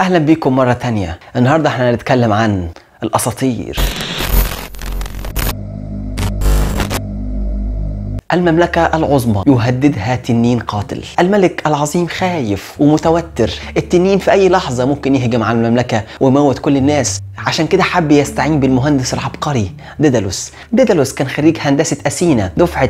اهلا بيكم مرة تانية النهاردة احنا هنتكلم عن الاساطير المملكة العظمى يهددها تنين قاتل الملك العظيم خايف ومتوتر التنين في أي لحظة ممكن يهجم على المملكة ويموت كل الناس عشان كده حب يستعين بالمهندس العبقري ديدالوس ديدالوس كان خريج هندسة أثينا دفعة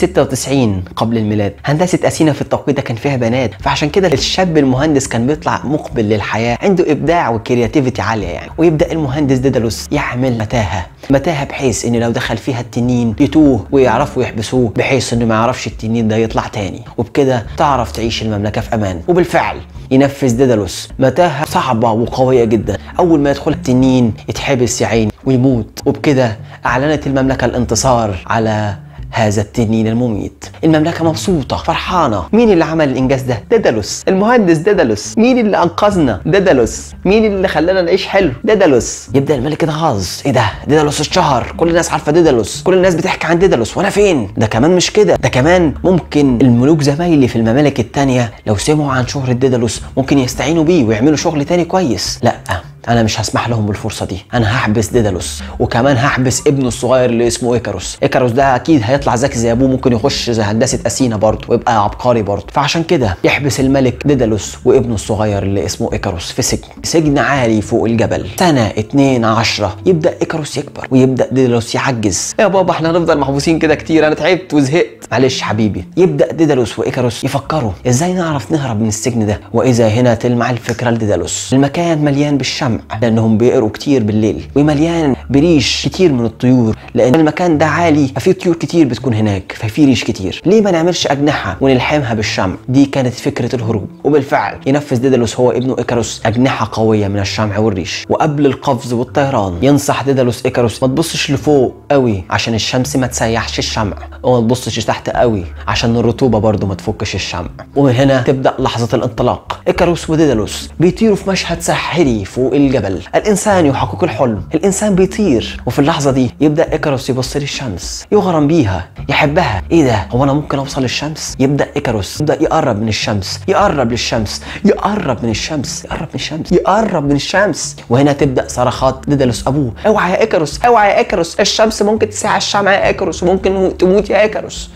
96 قبل الميلاد هندسة أثينا في التوقيت ده كان فيها بنات فعشان كده الشاب المهندس كان بيطلع مقبل للحياة عنده إبداع وكرياتيفيتي عالية يعني ويبدأ المهندس ديدالوس يعمل متاهة متاهة بحيث إن لو دخل فيها التنين يتوه ويعرفوا يحبسوه بحيث إنه ما يعرفش التنين ده يطلع تاني وبكده تعرف تعيش المملكة في أمان وبالفعل ينفذ ديدالوس متاهة صعبة وقوية جدا أول ما يدخل التنين يتحبس يا عيني ويموت وبكده أعلنت المملكة الانتصار على هذا التنين المميت المملكة مبسوطة فرحانة مين اللي عمل الإنجاز ده؟ ديدالوس المهندس ديدالوس مين اللي أنقذنا؟ ديدالوس مين اللي خلانا نعيش حلو؟ ديدالوس يبدأ الملك يتغاظ إيه ده؟ ديدالوس اتشهر كل الناس عارفة ديدالوس كل الناس بتحكي عن ديدالوس وأنا فين؟ ده كمان مش كده ده كمان ممكن الملوك زمايلي في الممالك التانية لو سمعوا عن شهرة ديدالوس ممكن يستعينوا بيه ويعملوا شغل تاني كويس لأ انا مش هسمح لهم بالفرصه دي انا هحبس ديدالوس وكمان هحبس ابنه الصغير اللي اسمه ايكاروس ايكاروس ده اكيد هيطلع ذكي زي ابوه ممكن يخش زي هندسه اثينا برضه ويبقى عبقري برضه فعشان كده يحبس الملك ديدالوس وابنه الصغير اللي اسمه ايكاروس في سجن سجن عالي فوق الجبل سنه 2 10 يبدا ايكاروس يكبر ويبدا ديدالوس يعجز يا بابا احنا هنفضل محبوسين كده كتير انا تعبت وزهقت معلش حبيبي يبدا ديدالوس وايكاروس يفكروا ازاي نعرف نهرب من السجن ده واذا هنا تلمع الفكره لديدالوس المكان مليان بالشمع لانهم بيقروا كتير بالليل ومليان بريش كتير من الطيور لان المكان ده عالي ففي طيور كتير بتكون هناك ففي ريش كتير ليه ما نعملش اجنحه ونلحمها بالشمع دي كانت فكره الهروب وبالفعل ينفذ ديدالوس هو ابنه ايكاروس اجنحه قويه من الشمع والريش وقبل القفز والطيران ينصح ديدالوس ايكاروس ما تبصش لفوق قوي عشان الشمس ما تسيحش الشمع وما تبصش تحت قوي عشان الرطوبه برضو ما تفكش الشمع ومن هنا تبدا لحظه الانطلاق ايكاروس وديدالوس بيطيروا في مشهد ساحري فوق الجبل الانسان يحقق الحلم الانسان بيطير وفي اللحظه دي يبدا ايكاروس يبص للشمس يغرم بيها يحبها ايه ده هو انا ممكن اوصل للشمس يبدا ايكاروس يبدا يقرب من الشمس يقرب للشمس يقرب من الشمس يقرب من الشمس يقرب من الشمس وهنا تبدا صرخات ديدالوس ابوه اوعى يا ايكاروس اوعى يا ايكاروس الشمس ممكن تساع الشمع يا ايكاروس وممكن تموت يا ايكاروس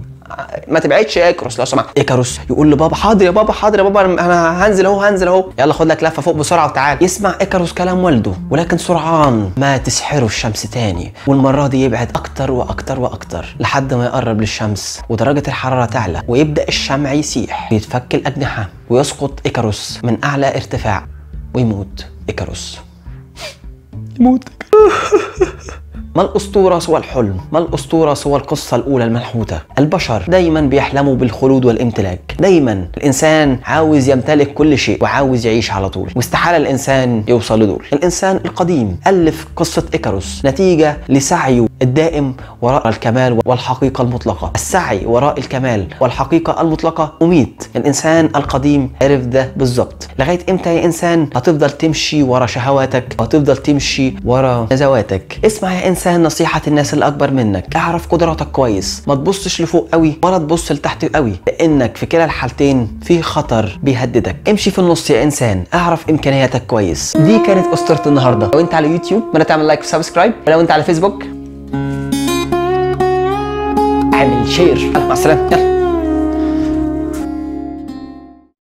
ما تبعدش يا ايكاروس لو سمحت ايكاروس يقول لبابا حاضر يا بابا حاضر يا بابا انا هنزل اهو هنزل اهو يلا خد لك لفه فوق بسرعه وتعال يسمع ايكاروس كلام والده ولكن سرعان ما تسحره الشمس تاني والمره دي يبعد اكتر واكتر واكتر لحد ما يقرب للشمس ودرجه الحراره تعلى ويبدا الشمع يسيح بيتفك الاجنحه ويسقط ايكاروس من اعلى ارتفاع ويموت ايكاروس يموت ما الأسطورة سوى الحلم؟ ما الأسطورة سوى القصة الأولى المنحوتة؟ البشر دايما بيحلموا بالخلود والامتلاك، دايما الإنسان عاوز يمتلك كل شيء وعاوز يعيش على طول، واستحالة الإنسان يوصل لدول. الإنسان القديم ألف قصة إيكاروس نتيجة لسعيه الدائم وراء الكمال والحقيقة المطلقة. السعي وراء الكمال والحقيقة المطلقة مميت. الإنسان القديم عرف ده بالظبط. لغاية إمتى يا إنسان هتفضل تمشي ورا شهواتك وهتفضل تمشي ورا نزواتك؟ اسمع يا إنسان انسان نصيحة الناس اللي أكبر منك، اعرف قدراتك كويس، ما تبصش لفوق قوي ولا تبص لتحت قوي، لأنك في كلا الحالتين في خطر بيهددك، امشي في النص يا إنسان، اعرف إمكانياتك كويس. دي كانت أسطورة النهاردة، لو أنت على يوتيوب ما تعمل لايك وسبسكرايب، ولو أنت على فيسبوك اعمل شير، مع السلامة، يلا